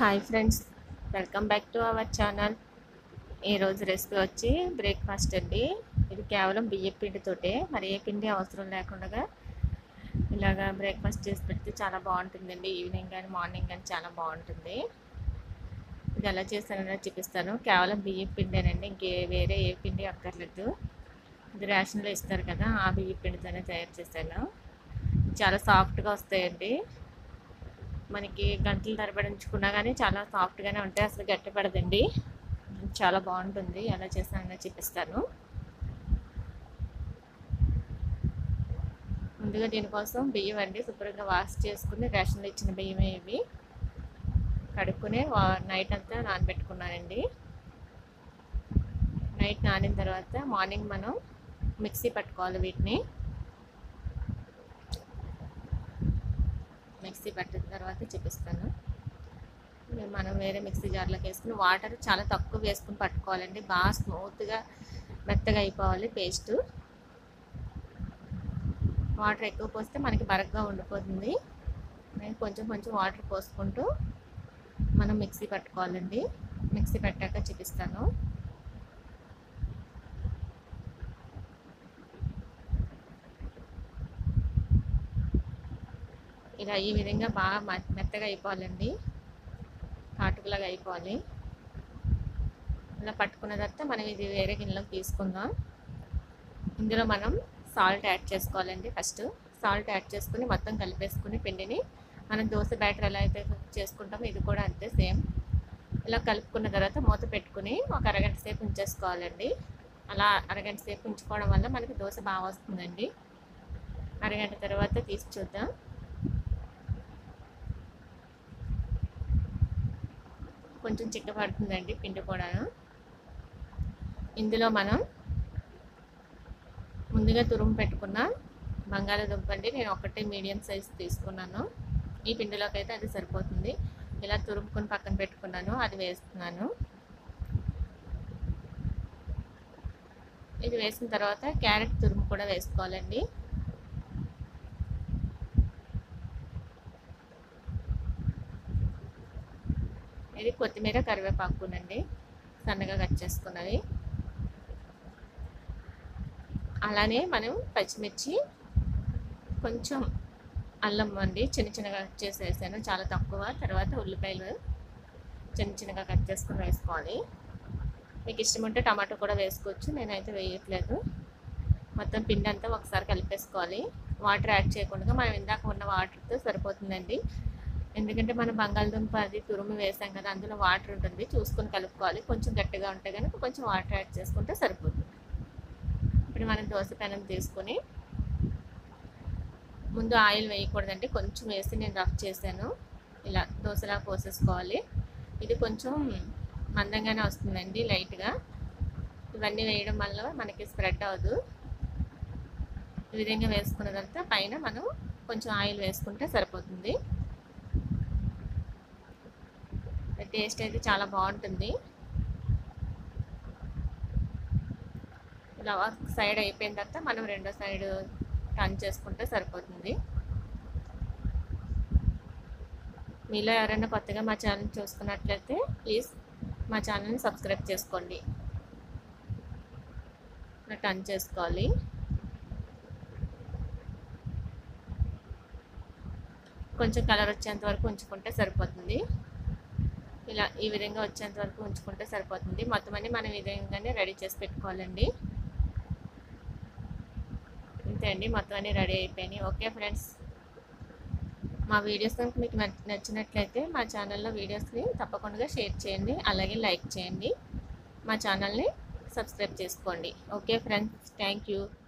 hi friends welcome back to our channel ఈరోజు recipe వచ్చి breakfast అండి ఇది కేవలం బియ్యం పిండితోటే మరి ఏ పిండి అవసరం లేకుండా ఇలాగా బ్రేక్ఫాస్ట్ చేసి పెడితే చాలా బాగుంటుందండి ఈవినింగ్ కానీ మార్నింగ్ కానీ చాలా బాగుంటుంది ఇది ఎలా చేస్తానో చూపిస్తాను కేవలం బియ్యం పిండేనండి ఇంకే వేరే ఏ పిండి అక్కర్లేదు ఇది రేషన్లో ఇస్తారు కదా ఆ బియ్యం పిండితోనే తయారు చేశాను చాలా సాఫ్ట్గా వస్తాయండి మనకి గంటలు తరబడి ఉంచుకున్నా కానీ చాలా సాఫ్ట్గానే ఉంటాయి అసలు గట్టి పడదండి చాలా బాగుంటుంది ఎలా చేస్తానో చూపిస్తాను ముందుగా దీనికోసం బియ్యం అండి శుభ్రంగా వాష్ చేసుకుని రేషన్లో ఇచ్చిన బియ్యమే ఇవి కడుక్కుని నైట్ అంతా నానబెట్టుకున్నానండి నైట్ నానిన తర్వాత మార్నింగ్ మనం మిక్సీ పట్టుకోవాలి వీటిని మిక్సీ పట్టిన తర్వాత చూపిస్తాను మనం వేరే మిక్సీ జార్లోకి వేసుకుని వాటర్ చాలా తక్కువ వేసుకుని పట్టుకోవాలండి బాగా స్మూత్గా మెత్తగా అయిపోవాలి పేస్ట్ వాటర్ ఎక్కువ పోస్తే మనకి బరగ్గా ఉండిపోతుంది నేను కొంచెం కొంచెం వాటర్ పోసుకుంటూ మనం మిక్సీ పట్టుకోవాలండి మిక్సీ పెట్టాక చూపిస్తాను ఇలా ఈ విధంగా బాగా మెత్తగా అయిపోవాలండి కాటుకులాగా అయిపోవాలి ఇలా పట్టుకున్న తర్వాత మనం ఇది వేరే గిన్నెలోకి తీసుకుందాం ఇందులో మనం సాల్ట్ యాడ్ చేసుకోవాలండి ఫస్ట్ సాల్ట్ యాడ్ చేసుకుని మొత్తం కలిపేసుకుని పిండిని మనం దోశ బ్యాటర్ ఎలా అయితే చేసుకుంటామో ఇది కూడా అంతే సేమ్ ఇలా కలుపుకున్న తర్వాత మూత పెట్టుకుని ఒక అరగంట సేపు ఉంచేసుకోవాలండి అలా అరగంట సేపు ఉంచుకోవడం వల్ల మనకి దోశ బాగా వస్తుందండి అరగంట తర్వాత తీసి చూద్దాం కొంచెం చిక్కబడుతుందండి పిండి కూడా ఇందులో మనం ముందుగా తురుము పెట్టుకున్న బంగాళాదుంప అండి నేను ఒకటే మీడియం సైజ్ తీసుకున్నాను ఈ పిండిలోకి అయితే అది సరిపోతుంది ఇలా తురుముకొని పక్కన పెట్టుకున్నాను అది వేస్తున్నాను ఇది వేసిన తర్వాత క్యారెట్ తురుము కూడా వేసుకోవాలండి ఇది కొత్తిమీర కరివేపాకునండి సన్నగా కట్ చేసుకున్నది అలానే మనం పచ్చిమిర్చి కొంచెం అల్లం అండి చిన్న చిన్నగా కట్ చేసి వేసాను చాలా తక్కువ తర్వాత ఉల్లిపాయలు చిన్న చిన్నగా కట్ చేసుకుని వేసుకోవాలి మీకు ఇష్టం ఉంటే టమాటో కూడా వేసుకోవచ్చు నేనైతే వేయట్లేదు మొత్తం పిండి అంతా ఒకసారి కలిపేసుకోవాలి వాటర్ యాడ్ చేయకుండా మనం ఇందాక ఉన్న వాటర్తో సరిపోతుందండి ఎందుకంటే మనం బంగాళదుంప అది తురుము వేసాం కదా అందులో వాటర్ ఉంటుంది చూసుకొని కలుపుకోవాలి కొంచెం గట్టిగా ఉంటే కనుక కొంచెం వాటర్ యాడ్ చేసుకుంటే సరిపోతుంది ఇప్పుడు మనం దోశ పెనం తీసుకొని ముందు ఆయిల్ వేయకూడదండి కొంచెం వేసి నేను రఫ్ చేశాను ఇలా దోశలా పోసేసుకోవాలి ఇది కొంచెం మందంగానే వస్తుందండి లైట్గా ఇవన్నీ వేయడం వల్ల మనకి స్ప్రెడ్ అవ్వదు ఈ విధంగా వేసుకున్నదంతా పైన మనం కొంచెం ఆయిల్ వేసుకుంటే సరిపోతుంది టేస్ట్ అయితే చాలా బాగుంటుంది ఇలా సైడ్ అయిపోయిన తర్వాత మనం రెండో సైడ్ టర్న్ చేసుకుంటే సరిపోతుంది మీలో ఎవరైనా కొత్తగా మా ఛానల్ చూసుకున్నట్లయితే ప్లీజ్ మా ఛానల్ని సబ్స్క్రైబ్ చేసుకోండి ఇలా టర్న్ చేసుకోవాలి కొంచెం కలర్ వచ్చేంత వరకు ఉంచుకుంటే సరిపోతుంది ఇలా ఈ విధంగా వచ్చేంత వరకు ఉంచుకుంటే సరిపోతుంది మొత్తం అన్ని మనం ఈ విధంగానే రెడీ చేసి పెట్టుకోవాలండి అంతే అండి మొత్తం అన్ని రెడీ అయిపోయినాయి ఓకే ఫ్రెండ్స్ మా వీడియోస్ కనుక మీకు నచ్చినట్లయితే మా ఛానల్లో వీడియోస్ని తప్పకుండా షేర్ చేయండి అలాగే లైక్ చేయండి మా ఛానల్ని సబ్స్క్రైబ్ చేసుకోండి ఓకే ఫ్రెండ్స్ థ్యాంక్ యూ